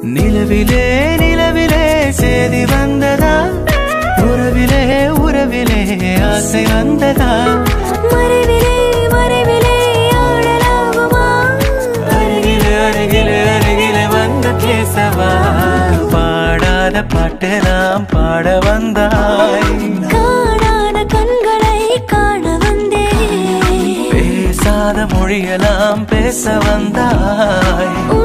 நிலவிலே நிலவிலே சேதி வந்ததா உறவிலே உறவிலே ஆசை வந்ததா மறைவிலே மறைவிலே ஆடலாகுமா அருகிலே அருகிலே அருகிலே வந்து பேசவா பாடாத பாட்டு நாம் பாட வந்தாய் காணாத கண்களை காண வந்தேன் பேசாத மொழியெல்லாம் பேச வந்தாய்